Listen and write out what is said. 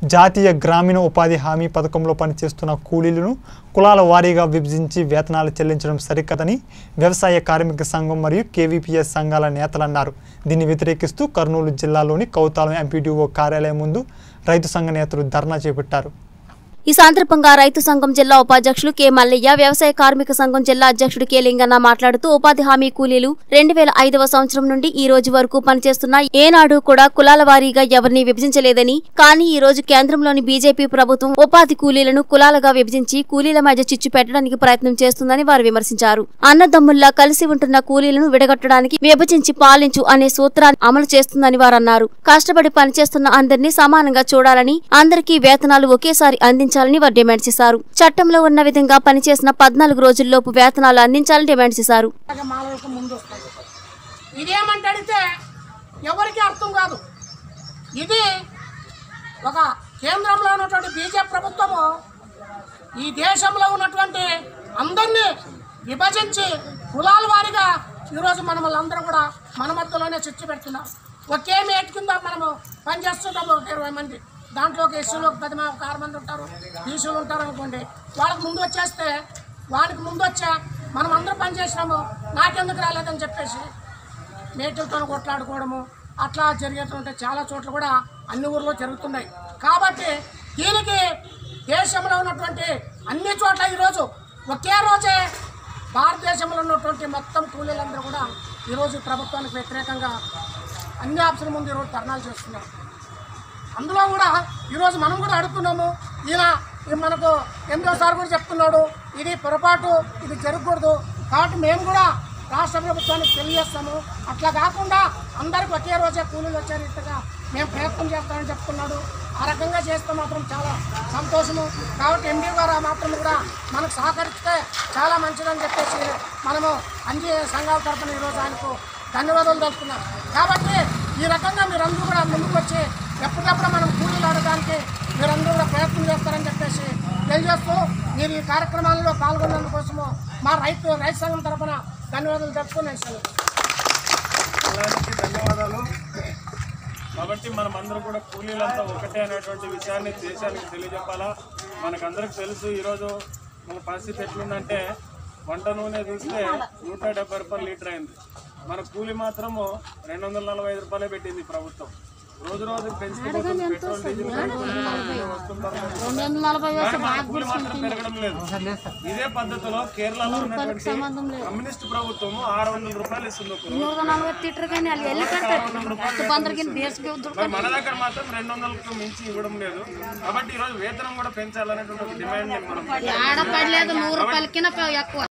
జాతీయ గ్రామీణ ఉపాధి హామీ పథకంలో పనిచేస్తున్న కూలీలను కులాల వారీగా విభజించి వేతనాలు చెల్లించడం సరికదని వ్యవసాయ కార్మిక సంఘం మరియు కేవీపీఎస్ సంఘాల నేతలన్నారు దీన్ని వ్యతిరేకిస్తూ కర్నూలు జిల్లాలోని కౌతాలం ఎంపీడీఓ కార్యాలయం ముందు రైతు సంఘ నేతలు ధర్నా చేపట్టారు ఈ సందర్భంగా రైతు సంఘం జిల్లా ఉపాధ్యక్షులు కె మల్లయ్య వ్యవసాయ కార్మిక సంఘం జిల్లా అధ్యక్షుడు కె లింగన్న మాట్లాడుతూ ఉపాధి హామీ కూలీలు రెండు వేల ఐదవ సంవత్సరం నుండి ఈ రోజు వరకు పనిచేస్తున్న ఏనాడు కూడా కులాల వారీగా ఎవరిని విభజించలేదని కానీ ఈ రోజు కేంద్రంలోని బీజేపీ ప్రభుత్వం ఉపాధి కూలీలను కులాలుగా విభజించి కూలీల మధ్య చిచ్చు పెట్టడానికి ప్రయత్నం చేస్తుందని వారు విమర్శించారు అన్నదమ్ముల్లా కలిసి ఉంటున్న కూలీలను విడగొట్టడానికి విభజించి పాలించు అనే సూత్రాన్ని అమలు చేస్తుందని వారు అన్నారు కష్టపడి పనిచేస్తున్న అందరినీ సమానంగా చూడాలని అందరికీ వేతనాలు ఒకేసారి అందించాలని వారు డిమాండ్ చేశారు చట్టంలో ఉన్న విధంగా పనిచేసిన పద్నాలుగు రోజుల్లోపు వేతనాలు అందించాలని డిమాండ్ చేశారు అలాగే మాలలకు ముందు వస్తుంది ఇదేమంటే అడిగితే ఎవరికి అర్థం కాదు ఇది ఒక కేంద్రంలో ఉన్నటువంటి బీజేపీ ప్రభుత్వము ఈ దేశంలో ఉన్నటువంటి అందరినీ విభజించి కులాల వారీగా ఈరోజు మనం వాళ్ళందరూ కూడా మన మధ్యలోనే చిచ్చు పెడుతున్నాం ఒకే మేట్ కింద మనము పనిచేస్తుంటాము ఒక ఇరవై మంది దాంట్లో ఒక ఎస్సీలు ఒక పది మంది ఒక ఆరు మంది ఉంటారు బీసీలు ఉంటారు అనుకోండి వాళ్ళకి ముందు వచ్చేస్తే వాడికి ముందు వచ్చా మనం అందరం పని చేసినాము నాకెందుకు రాలేదని చెప్పేసి మేటులతో కొట్లాడుకోవడము అట్లా జరిగేటువంటి చాలా చోట్ల కూడా అన్ని ఊర్లో జరుగుతున్నాయి కాబట్టి దీనికి దేశంలో ఉన్నటువంటి అన్ని చోట్ల ఈరోజు ఒకే రోజే భారతదేశంలో ఉన్నటువంటి మొత్తం కూలీలందరూ కూడా ఈరోజు ప్రభుత్వానికి వ్యతిరేకంగా అన్ని ఆప్షన్ ముందు ఈరోజు ధర్నాలు చేస్తున్నారు అందులో కూడా ఈరోజు మనం కూడా అడుగుతున్నాము ఈయన ఈ మనకు ఎనిమిదో సార్ కూడా చెప్తున్నాడు ఇది పొరపాటు ఇది జరగకూడదు కాబట్టి మేము కూడా రాష్ట్ర ప్రభుత్వానికి తెలియజేస్తాము అట్లా కాకుండా అందరికి ఒకే రోజే కూలీలు వచ్చే రీతిగా మేము ప్రయత్నం చేస్తామని చెప్తున్నాడు ఆ రకంగా చేస్తే మాత్రం చాలా సంతోషము కాబట్టి ఎండీ గారు ఆ మాత్రం కూడా మనకు సహకరిస్తే చాలా మంచిదని చెప్పేసి మనము అన్ని సంఘాల తరఫున ఈరోజు ఆయనకు ధన్యవాదాలు తెలుపుతున్నాం కాబట్టి ఈ రకంగా మీరందరూ కూడా ముందుకు వచ్చి ఎప్పటికప్పుడు మనం కూలీలు ఆడడానికి మీరందరూ కూడా ప్రయత్నం చేస్తారని చెప్పేసి తెలియజేస్తూ మీరు ఈ కార్యక్రమాల్లో పాల్గొన్నందుకోసము మా రైతు రైతు సంఘం తరఫున ధన్యవాదాలు తెలుపుకుని సెలవు అందరికీ ధన్యవాదాలు కాబట్టి మనం అందరం కూడా కూలీలంతా ఒకటే అనేటువంటి విషయాన్ని దేశానికి తెలియజెప్పాలా మనకందరికి తెలుసు ఈరోజు మన పరిస్థితి ఎట్లుందంటే వంట నూనె చూస్తే నూట డెబ్బై రూపాయలు లీటర్ అయింది మన కూలి మాత్రము రెండు వందల నలభై ఐదు రూపాయలే పెట్టింది ప్రభుత్వం రోజు రోజు పెంచుకుపోతుంది పెట్రోల్ డీజిల్ పెరుగుతుంది, మనకు వస్తుంటారు. కానీ మన కూలి మాత్రం పెరగడం లేదు ఇదే పద్ధతిలో కేరళలో ఉన్నటువంటి కమ్యూనిస్ట్ ప్రభుత్వము ఆరు వందల రూపాయలు ఇస్తుంది ఒక రోజు. మరి మన దగ్గర మాత్రం రెండు వందలకు మించి ఇవ్వడం లేదు కాబట్టి ఈ రోజు వేతనం కూడా పెంచాలనేటువంటి ఒక డిమాండ్ మనం ఆడపడలేదు నూరు రూపాయలకిన ఎక్కువ